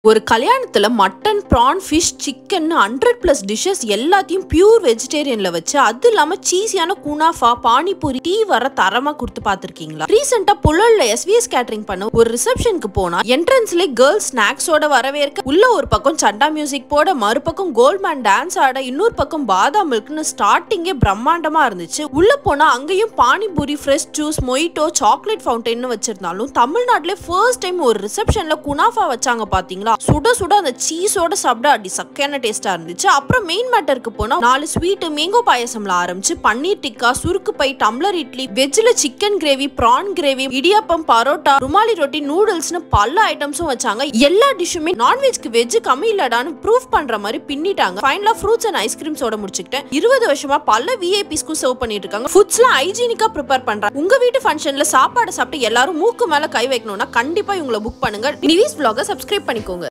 ஒரு கல்யாணத்துல mutton prawn fish chicken hundred plus dishes எல்லாத்தையும் பியூர் வெஜிடேரியன்ல வச்சு அது இல்லாம சீஸியான குனாஃபா பானிபூரி டீ வர தரமா கொடுத்து பார்த்திருக்கீங்களா ரீசெண்டா புழல்ல எஸ்விஎஸ் கேட்டரிங் பண்ண ஒரு ரிசப்ஷனுக்கு போனா என்ட்ரன்ஸ்ல கேர்ள்ஸ் ஸ்நாக்ஸோட வரவேற்க உள்ள ஒரு பக்கம் சண்டா மியூசிக் போட மறுபக்கம் கோல்ட்மேன் டான்ஸ் ஆட இன்னொரு பக்கம் பாதாம் மில்க்னு ஸ்டார்டிங்கே பிரம்மாண்டமா இருந்துச்சு உள்ள போனா அங்கேயும் panipuri fresh juice mojito chocolate fountain வச்சிருந்தாலும் தமிழ்நாட்டிலே ஃபர்ஸ்ட் டைம் ஒரு ரிசப்ஷன்ல குனாஃபா வச்சாங்க பாத்தீங்களா சுட சுட அந்த சீஸோட சாப்பிட அடி சக்கையான டேஸ்டா இருந்துச்சு அப்புறம் மெயின் மேட்டருக்கு போனா நாலு ஸ்வீட் மேங்கோ பாயசம்ல ஆரம்பிச்சு பன்னீர் டிக்கா சுருக்கு பை டம்ளர் இட்லி வெஜ்ல chicken gravy prawn gravy idiyappam parotta rumali roti நூடுல்ஸ்னு பல ஐட்டம்ஸும் வச்சாங்க எல்லா டிஷ்ஷுமே நான்வெஜ்க்கு வெஜ் கம்மி இல்லடான்னு ப்ரூஃப் பண்ற மாதிரி பின்னிட்டாங்க ஃபைனலா ஃப்ரூட்ஸ் அண்ட் ஐஸ்கிரீம்ஸோட முடிச்சுக்கிட்டேன் இருபது வருஷமா பல விஐபிஸ்க்கும் சர்வ் பண்ணிட்டு இருக்காங்க ஃபுட்ஸ்லாம் ஹைஜீனிக்கா ப்ரிப்பேர் பண்றாங்க உங்க வீட்டு ஃபங்க்ஷன்ல சாப்பாடு சாப்பிட்டு எல்லாரும் மூக்கு மேல கை வைக்கணும்னா கண்டிப்பா இவங்களை புக் பண்ணுங்க நிவிஸ் vlog-அ சப்ஸ்கிரைப் பண்ணிக்கோங்க